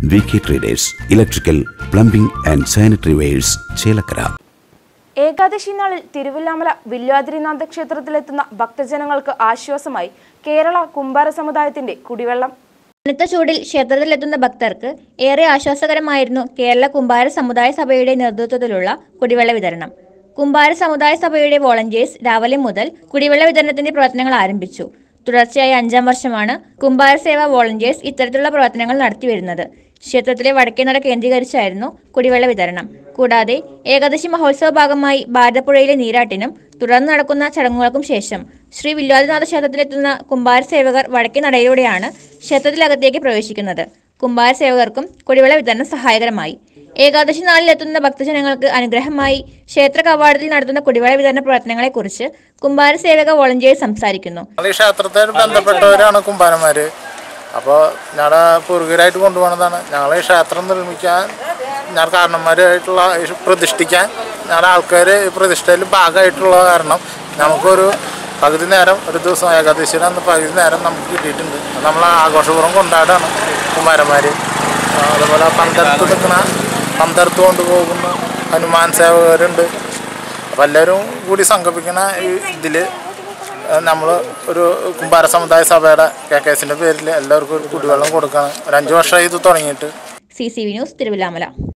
V K traders electrical plumbing and sanitary wares Chelakkara Ekadashi നാളിൽ തിരുവല്ലാമല വില്വാദ്രിനാഥ ക്ഷേത്രത്തിലെത്തുന്ന ഭക്തജനങ്ങൾക്ക് ആശ്വാസമായി കേരള കുംഭാര സമുദായത്തിന്റെ കുടിവെള്ളം കനത്ത ചൂടിൽ ക്ഷേത്രത്തിലെത്തുന്ന ഭക്തർക്ക് ഏറെ ആശ്വാസകരമായിരുന്നു കേരള കുംഭാര സമുദായ സഭയുടെ നേതൃത്വത്തിലുള്ള കുടിവെള്ള വിതരണം കുംഭാര സമുദായ സഭയുടെ വോളണ്ടിയേഴ്സ് രാവിലെ മുതൽ കുടിവെള്ള വിതരണത്തിന്റെ പ്രവർത്തനങ്ങൾ ആരംഭിച്ചു തുടർച്ചയായ അഞ്ചാം വർഷമാണ് കുംഭാര സേവ വോളണ്ടിയേഴ്സ് ഇത്തരത്തിലുള്ള പ്രവർത്തനങ്ങൾ നടത്തിവരുന്നത് ക്ഷേത്രത്തിലെ വടക്കേനട കേന്ദ്രീകരിച്ചായിരുന്നു കുടിവെള്ള വിതരണം കൂടാതെ ഏകാദശി മഹോത്സവ ഭാഗമായി ഭാരതപ്പുഴയിലെ നീരാട്ടിനും തുടർന്ന് നടക്കുന്ന ചടങ്ങുകൾക്കും ശേഷം ശ്രീ വില്വാദിനാഥ ക്ഷേത്രത്തിലെത്തുന്ന കുംഭാര സേവകർ വടക്കേ നടയിലൂടെയാണ് ക്ഷേത്രത്തിലകത്തേക്ക് പ്രവേശിക്കുന്നത് കുംഭാര സേവകർക്കും കുടിവെള്ള വിതരണം സഹായകരമായി ഏകാദശി നാളിലെത്തുന്ന ഭക്തജനങ്ങൾക്ക് അനുഗ്രഹമായി ക്ഷേത്ര കവാടത്തിൽ നടത്തുന്ന കുടിവെള്ള വിതരണ പ്രവർത്തനങ്ങളെക്കുറിച്ച് കുംഭാര സേവക വോളണ്ടിയേഴ്സ് സംസാരിക്കുന്നു ഞങ്ങൾ ഈ ക്ഷേത്രത്തിൽ ബന്ധപ്പെട്ടവരാണ് കുമ്പാരന്മാർ അപ്പോൾ ഞങ്ങളുടെ പൂർവികരായിട്ട് കൊണ്ടുപോകുന്നതാണ് ഞങ്ങൾ ഈ ക്ഷേത്രം നിർമ്മിക്കാൻ ഞാൻ കാരണന്മാരായിട്ടുള്ള ഈ പ്രതിഷ്ഠിക്കാൻ ഞങ്ങളുടെ ആൾക്കാർ ഈ പ്രതിഷ്ഠയിൽ ഭാഗമായിട്ടുള്ള കാരണം നമുക്കൊരു പകുതി നേരം ഒരു ദിവസം ഏകാദശിയുടെ അന്ന് പകുതി നേരം നമുക്ക് കിട്ടിയിട്ടുണ്ട് അത് നമ്മൾ ആഘോഷപൂർവ്വം കൊണ്ടാടാണ് കുമാരന്മാർ അതുപോലെ പന്തരത്ത് നിൽക്കുന്ന പന്തരത്ത് കൊണ്ടുപോകുന്ന ഹനുമാൻ സേവകരുണ്ട് അപ്പോൾ എല്ലാവരും കൂടി സംഘടിപ്പിക്കുന്ന ഈ ഇതിൽ നമ്മൾ ഒരു കുമ്പാര സമുദായ സഭയുടെ കെ കെ എസിൻ്റെ പേരിൽ എല്ലാവർക്കും ഒരു കുടിവെള്ളം കൊടുക്കണം ഒരു അഞ്ച് വർഷമായി ഇത് തുടങ്ങിയിട്ട് C C V news Thiruvallamala